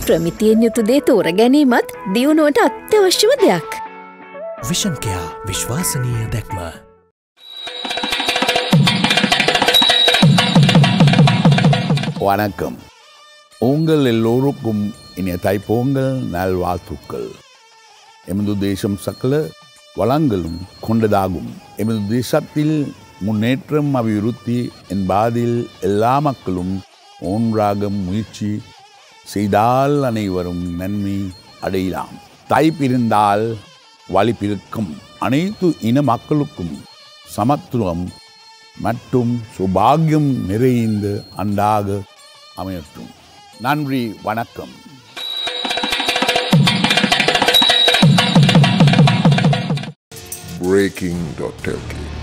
ප්‍රමිතියෙන් යුතු දේ තෝර ගැනීමත් දියුණුවට අත්‍යවශ්‍යම දෙයක්. விஷன்கேயா விஸ்வாசனீய தெக்ம வணக்கம் உங்கள் எல்லோருக்கும் இனிய தைப்பொங்கல் நல்வாழ்த்துக்கள் எமது தேசம் சகல வளங்களும் கொண்டதாகும் எமது தேசத்தில் முன்னேற்றம் அபிவிருத்தி என்பதில் எல்லா மக்களும் ஒன்றாக முயற்சி செய்தால் அனைவரும் நன்மை அடையலாம் தை பிரிந்தால் வழி பிறக்கும் அனைத்து இன மக்களுக்கும் சமத்துவம் மற்றும் சுபாகியம் நிறைந்த அண்டாக அமையட்டும் நன்றி வணக்கம் breaking.lk